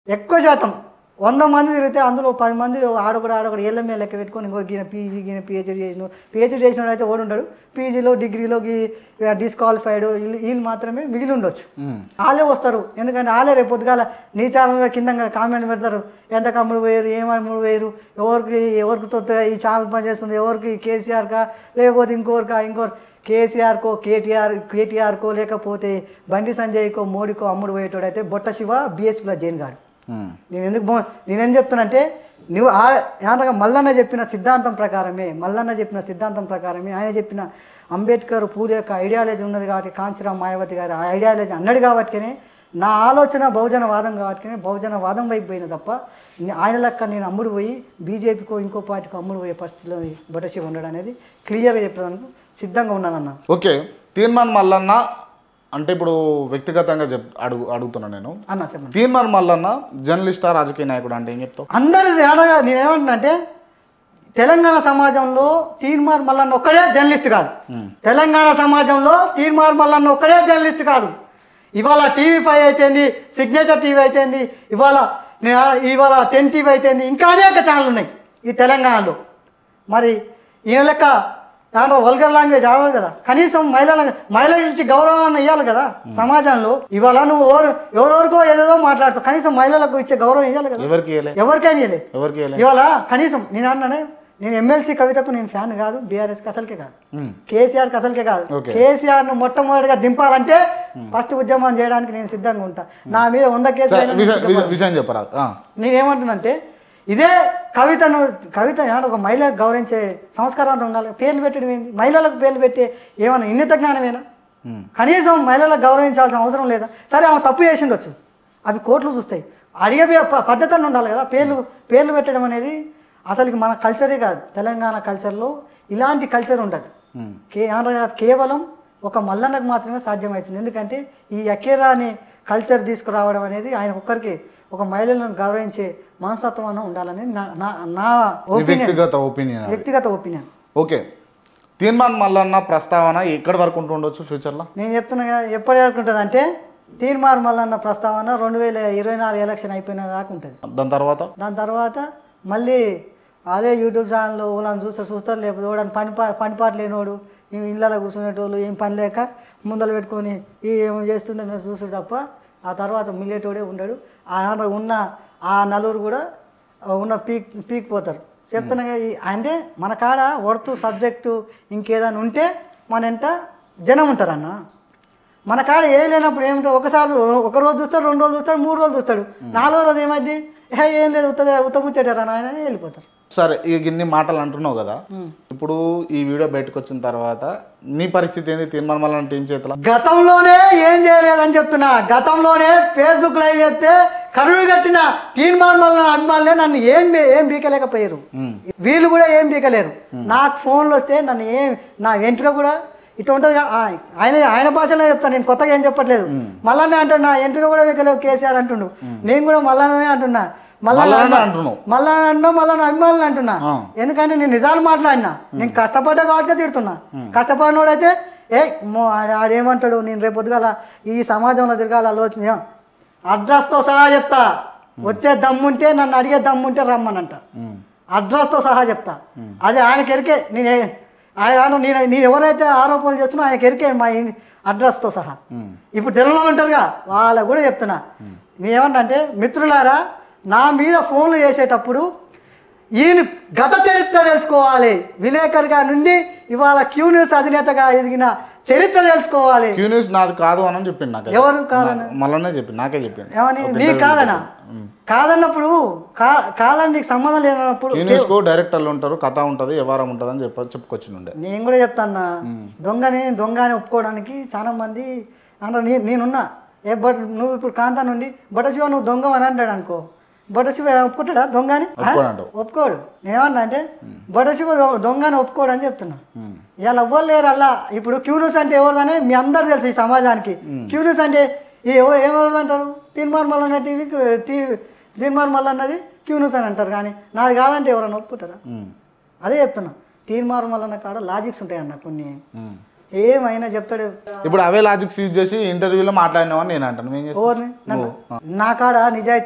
ఎక్కువ శాతం వంద మంది తిరిగితే అందులో పది మంది ఆడొకడు ఆడొకడు ఏళ్ళ మీద లెక్క పెట్టుకొని ఇంకో గీన పీజీ గీన పిహెచ్డీ చేసిన పిహెచ్డీ చేసిన అయితే ఓడి ఉంటాడు పీజీలో డిగ్రీలో డిస్క్వాలిఫైడ్ వీళ్ళు వీళ్ళు మాత్రమే మిగిలి ఉండొచ్చు వాళ్ళే వస్తారు ఎందుకంటే వాళ్ళే రేపు పొద్దుగాల నీ ఛానల్ కింద కామెంట్ పెడతారు ఎంత కమ్ముడు పోయారు ఏం అమ్ముడు పోయారు ఎవరికి ఎవరికి తొత్తుగా ఈ ఛానల్ పనిచేస్తుంది ఎవరికి కేసీఆర్కా లేకపోతే ఇంకోరికా ఇంకోరు కేసీఆర్కో కేటీఆర్ కేటీఆర్కో లేకపోతే బండి సంజయ్కో మోడీకో అమ్ముడు పోయేటోడైతే బొట్ట శివ బీఎస్పీలో జైన్ గాడు ఉమ్. నేను ఎందుకు బో- నేనేం చెప్తున్నంటే నువ్వు ఆ ఏమనగా మల్లన్న చెప్పిన సిద్ధాంతం ప్రకారమే మల్లన్న చెప్పిన సిద్ధాంతం ప్రకారమే ఆయన చెప్పిన అంబేద్కర్ పూల యొక్క ఐడియాలజీ ఉన్నది కాబట్టి కాంచీరామ్ మాయావతి గారి ఆ ఐడియాలజీ అన్నాడు కాబట్టినే నా ఆలోచన బహుజన వాదం కాబట్టినే బహుజన వాదం వైపు పోయిన తప్ప నే- ఆయన లెక్క నేను అమ్ముడు పోయి బీజేపీకో ఇంకో పార్టీకో అమ్ముడు పోయే పరిస్థితిలో బొటశివ ఉండడం అనేది క్లియర్గా చెప్పడానికి సిద్ధంగా ఉన్నానన్న ఓకే తీర్మాన్ మల్లన్న అంటే ఇప్పుడు వ్యక్తిగతంగా చెప్ అడుగు అడుగుతున్నా నేను అన్న చెప్పండి తీర్మాన్ మల్లన్న జర్నలిస్టా రాజకీయ నాయకుడు అంటే ఏం చెప్తావు అందరి అనగా నేనేమంటున్నానంటే తెలంగాణ సమాజంలో తీర్మార్ మల్లన్న ఒక్కడే జర్నలిస్ట్ కాదు తెలంగాణ సమాజంలో తీర్మార్ మల్లన్న ఒక్కడే జర్నలిస్ట్ కాదు ఇవాళ టీవీ ఫైవ్ అయితేంది సిగ్నేచర్ టీవీ అయితేంది ఇవాళ నే- ఇవాళ టెన్ టీవీ అయితేంది ఇంకా అనేక ఛానల్ ఉన్నాయి ఈ తెలంగాణలో మరి ఈయన లెక్క దాంట్లో వల్గర్ లాంగ్వేజ్ ఆడాలి కదా కనీసం మహిళల మహిళలు ఇచ్చి గౌరవాన్ని ఇవ్వాలి కదా సమాజంలో ఇవాళ నువ్వు ఎవరు ఎవరెవరికో ఏదేదో మాట్లాడుతావు కనీసం మహిళలకు ఇచ్చే గౌరవం ఇవ్వాలి కదా ఎవరికి ఇవ్వలే ఎవరికైనా ఇవ్వలేదు ఎవరికి ఇవ్వలే ఇవాళ కనీసం నేను అన్నానే నేను ఎమ్మెల్సీ కవితకు నేను ఫ్యాన్ కాదు బీఆర్ఎస్కి అసలుకే కాదు ఉమ్. కేసీఆర్కి అసలుకే కాదు Okay. కేసీఆర్ను మొట్టమొదటిగా దింపాలంటే ఫస్ట్ ఉద్యమం చేయడానికి నేను సిద్ధంగా ఉంటా నా మీద వంద కేసులు సరే, అయినా నేను విషయం సిద్ధపడతా. విషయం- విషయం చెప్పరాదు ఆ. నేనేమంటున్నానంటే ఇదే కవితను కవిత ఏమన్నా ఒక మహిళకు గౌరవించే సంస్కారం ఉండాలి పేర్లు పెట్టడం ఏంది మహిళలకు పేర్లు పెట్టే ఏమన్నా ఇన్నిత జ్ఞానమేనా ఉమ్. కనీసం మహిళలకు గౌరవించాల్సిన అవసరం లేదా సరే ఆమె తప్పు చేసిండొచ్చు అవి కోర్టులు చూస్తాయి అడిగే ప- పద్ధతి అని ఉండాలి కదా పేర్లు పేర్లు పెట్టడం అనేది అసలుకి మన కల్చరే కాదు తెలంగాణ కల్చర్లో ఇలాంటి కల్చర్ ఉండదు ఉమ్. కే అనగా కేవలం ఒక మల్లన్నకు మాత్రమే సాధ్యమవుతుంది ఎందుకంటే ఈ అకేరా అనే కల్చర్ తీసుకురావడం అనేది ఆయన ఒక్కరికి ఒక మహిళలను గౌరవించే మనస్తత్వం అన్న ఉండాలని నా నా నా నీ ఒపీనియన్ వ్యక్తిగత ఒపీనియన్ వ్యక్తిగత ఒపీనియన్ ఓకే తీర్మాన్ మల్లన్న ప్రస్తావన ఎక్కడి వరకు ఉంటూ ఉండొచ్చు ఫ్యూచర్లో నేను చెప్తున్నా కదా, ఎప్పటి వరకు ఉంటుంది అంటే తీర్మార్ మల్లన్న ప్రస్తావన రెండు వేల ఇరవై నాలుగు ఎలక్షన్ అయిపోయిన దాకా ఉంటుంది దాని తర్వాత దాని తర్వాత మళ్ళీ అదే యూట్యూబ్ ఛానల్లో వాళ్ళని చూస్తే చూస్తారు లేకపోతే వాడని పని పా పని పాట లేనోడు ఈ ఇళ్ళలో కూర్చునేటోళ్ళు ఏం పని లేక ముందలు పెట్టుకొని ఈ ఏమో చేస్తుండే చూసుడు తప్ప ఆ తర్వాత మిల్లేటోడే ఉండడు ఆ ఉన్న ఆ నలుగురు కూడా ఉన్న పీక్ పీక్ పోతారు చెప్తున్నా కదా, ఈ అంటే మన కాడ వర్త్ సబ్జెక్టు ఇంకేదైనా ఉంటే మన వెంట జనం ఉంటారన్న మన కాడ ఏ లేనప్పుడు ఏమిటో ఒకసారి ఒక రోజు చూస్తాడు రెండు రోజులు చూస్తాడు మూడు రోజులు చూస్తాడు నాలుగో రోజు ఏమైంది ఏ ఏం లేదు ఉత్త ఉత్తముచ్చాడారా నాయన అని వెళ్ళిపోతారు సరే ఇక ఇన్ని మాటలు అంటున్నావు కదా ఇప్పుడు ఈ వీడియో బయటకు వచ్చిన తర్వాత నీ పరిస్థితి ఏంది తీర్మాన్ మల్లన్న టీం చేతిలో గతంలోనే ఏం చేయలేదని చెప్తున్నా గతంలోనే ఫేస్బుక్ లైవ్ చేస్తే కరుడు కట్టిన తీన్ మార్మల్ అభిమానులే నన్ను ఏం బీ- ఏం బీకలేకపోయారు వీళ్ళు కూడా ఏం బీకలేరు నాకు ఫోన్లు వస్తే నన్ను ఏం నా వెంట్రుక కూడా ఇటు ఉంటుంది కదా, ఆ, ఆయన ఆయన భాషలో చెప్తాను నేను కొత్తగా ఏం చెప్పట్లేదు మళ్ళానే అంటున్నా వెంట్రుక కూడా బీకలేవు కేసీఆర్ అంటుండు నేను కూడా మళ్ళానే అంటున్నా మళ్ళా మల్లన్న అంటున్నావు మళ్ళా అంటున్నా మళ్ళా నా అభిమానులు అంటున్నా ఆ. ఎందుకంటే నేను నిజాలు మాట్లాడినా నేను కష్టపడ్డా కాబట్టి తిడుతున్నా కష్టపడినోడైతే ఏ మో- ఆడ- ఆడేమంటాడు నేను రేపు పొద్దుగాల ఈ సమాజంలో తిరగాల ఆలోచన అడ్రస్తో సహా చెప్తా వచ్చే దమ్ముంటే నన్ను అడిగే దమ్ముంటే రమ్మనంట అడ్రస్తో సహా చెప్తా అది ఆయనకి ఎరికే నేను ఏ- ఆయన నేను నేను ఎవరైతే ఆరోపణలు చేస్తున్నా ఆయనకి ఎరికే మా ఇన్- అడ్రస్తో సహా ఇప్పుడు తెలంగాణ ఉంటారుగా వాళ్ళకు కూడా చెప్తున్నా నేనేమన్నా అంటే మిత్రులారా నా మీద ఫోన్లు చేసేటప్పుడు ఈయన గత చరిత్ర తెలుసుకోవాలి విలేకరుగా నుండి ఇవాళ క్యూ న్యూస్ అధినేతగా ఎదిగిన చరిత్ర తెలుసుకోవాలి క్యూ న్యూస్ నాది కాదు అని చెప్పింది నాకు ఎవరు కాదన్న మళ్ళనే చెప్పింది నాకే చెప్పింది ఏమని నీ కాదనా కాదన్నప్పుడు కా కాదని నీకు సంబంధం లేనప్పుడు క్యూ న్యూస్ కు డైరెక్టర్లు ఉంటారు కథ ఉంటుంది వ్యవహారం ఉంటుంది అని చెప్ప చెప్పుకొచ్చిండే నేను కూడా చెప్తాను దొంగని దొంగ అని ఒప్పుకోవడానికి చాలా మంది అంటే నీ నేనున్నా ఏ బట్ నువ్వు ఇప్పుడు కాంతా నుండి బటశివ నువ్వు దొంగ అని అంటాడు అనుకో బటశివ ఒప్పుకుంటాడా దొంగ అని ఆ? ఒప్పుకోడంటావు. ఒప్పుకోడు నేనేమన్నా అంటే బటశివ దొ- దొంగ అని ఒప్పుకోడు అని చెప్తున్నా ఇవాళ ఎవ్వరు లేరు అలా ఇప్పుడు క్యూనూస్ అంటే ఎవరిదని మీ అందరు తెలుసు ఈ సమాజానికి క్యూనూస్ అంటే ఈ ఎవ- ఎవరు అంటారు తీన్మార్ మల్లన్న టీవీకి టీ తీన్మార్ మల్లన్నది క్యూనూస్ అని అంటారు కానీ నాది కాదంటే ఎవరైనా ఒప్పుకుంటారా అదే చెప్తున్నా తీర్మారు మల్లన్న కాడ లాజిక్స్ ఉంటాయన్న కొన్ని ఏమైనా చెప్తాడు ఇప్పుడు అవే లాజిక్స్ యూజ్ చేసి ఇంటర్వ్యూలో మాట్లాడినావని నేను అంటాను ఏం చేస్తాను ఎవరిని నన్ను నా కాడ నిజాయితీ ఉన్నది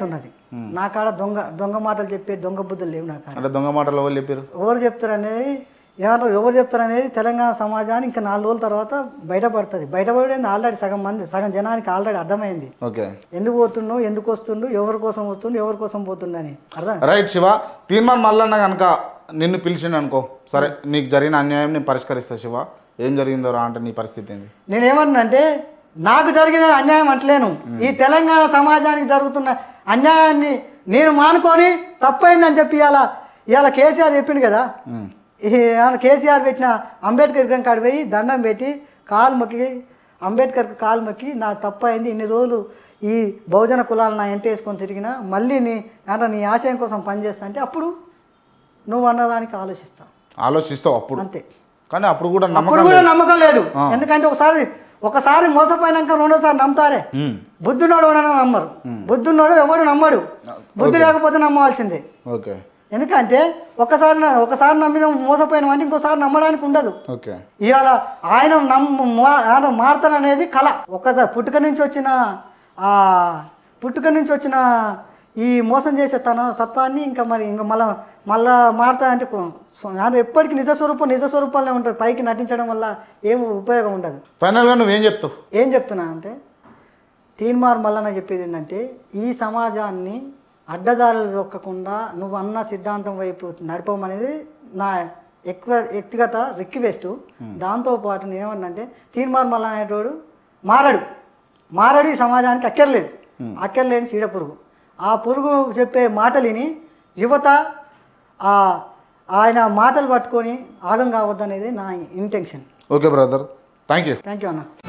నా కాడ దొంగ దొంగ మాటలు చెప్పే దొంగ బుద్ధులు లేవు నా కాడ అంటే దొంగ మాటలు ఎవరు చెప్పారు ఎవరు చెప్తారనేది ఏమంటారు ఎవరు చెప్తారనేది తెలంగాణ సమాజానికి ఇంకా నాలుగు రోజుల తర్వాత బయటపడుతుంది బయటపడింది ఆల్రెడీ సగం మంది సగం జనానికి ఆల్రెడీ అర్థమైంది ఓకే ఎందుకు పోతుండు ఎందుకు వస్తుండు ఎవరి కోసం వస్తుండు ఎవరి కోసం పోతుండు అని అర్థం రైట్ శివ తీర్మాన్ మల్లన్న కనుక నిన్ను పిలిచిండు అనుకో సరే నీకు జరిగిన అన్యాయం నేను పరిష్కరిస్తా శివ ఏం జరిగిందో రా అంటే నీ పరిస్థితి ఏంది నేనేమన్నానంటే నాకు జరిగిన అన్యాయం అంటలేను ఈ తెలంగాణ సమాజానికి జరుగుతున్న అన్యాయాన్ని నేను మానుకొని తప్పైందని చెప్పి ఇవాళ ఇవాళ కేసీఆర్ చెప్పిండు కదా ఈ ఇవాళ కేసీఆర్ పెట్టిన అంబేద్కర్ విగ్రహం కాడికి పోయి దండం పెట్టి కాలు మొక్కి అంబేద్కర్కి కాలు మొక్కి నా తప్పైంది ఇన్ని రోజులు ఈ బహుజన కులాలు నా ఎంట వేసుకొని తిరిగినా మళ్ళీ నీ అంటే నీ ఆశయం కోసం పనిచేస్తా అంటే అప్పుడు నువ్వు అన్నదానికి ఆలోచిస్తావు ఆలోచిస్తావు అప్పుడు అంతే కానీ అప్పుడు కూడా అప్పుడు నమ్మకం కూడా నమ్మకం లేదు ఎందుకంటే ఒకసారి ఒకసారి మోసపోయినాక రెండోసారి నమ్ముతారే ఉమ్, బుద్ధున్నోడు ఎవడన్నా నమ్మరు బుద్ధున్నోడు ఎవడు నమ్మడు బుద్ధి లేకపోతే నమ్మవలసిందే ఓకే ఎందుకంటే ఒకసారి న- ఒకసారి నమ్మిన మోసపోయినాం అంటే ఇంకోసారి నమ్మడానికి ఉండదు ఓకే ఇవాళ ఆయన నమ్ము మా- ఆయన మారుతాననేది కళ ఒకసారి పుట్టుక నుంచి వచ్చిన ఆ పుట్టుక నుంచి వచ్చిన ఈ మోసం చేసే తన సత్వాన్ని ఇంకా మరి ఇంకా మళ్ళా మళ్ళా మారుతా అంటే కొ- సో- ఆయన ఎప్పటికీ నిజ స్వరూపం నిజ స్వరూపంలో ఉంటుంది పైకి నటించడం వల్ల ఏం ఉపయోగం ఉండదు ఫైనల్గా నువ్వేం చెప్తావు ఏం చెప్తున్నా అంటే తీన్మార్ మల్లన్న చెప్పేది ఏంటంటే ఈ సమాజాన్ని అడ్డదారులు దొక్కకుండా నువ్వు అన్న సిద్ధాంతం వైపు నడపమనేది నా ఎక్కువ వ్యక్తిగత రిక్వెస్ట్ దాంతోపాటు నేనేమన్నంటే తీన్మార్ మల్లన్న అనేటోడు మారడు మారడు ఈ సమాజానికి అక్కర్లేదు అక్కర్లేని చీడ పురుగు ఆ పురుగు చెప్పే మాటలిని యువత ఆ ఆయన మాటలు పట్టుకొని ఆగం కావద్దనేది నా intention okay brother thank you thank you అన్న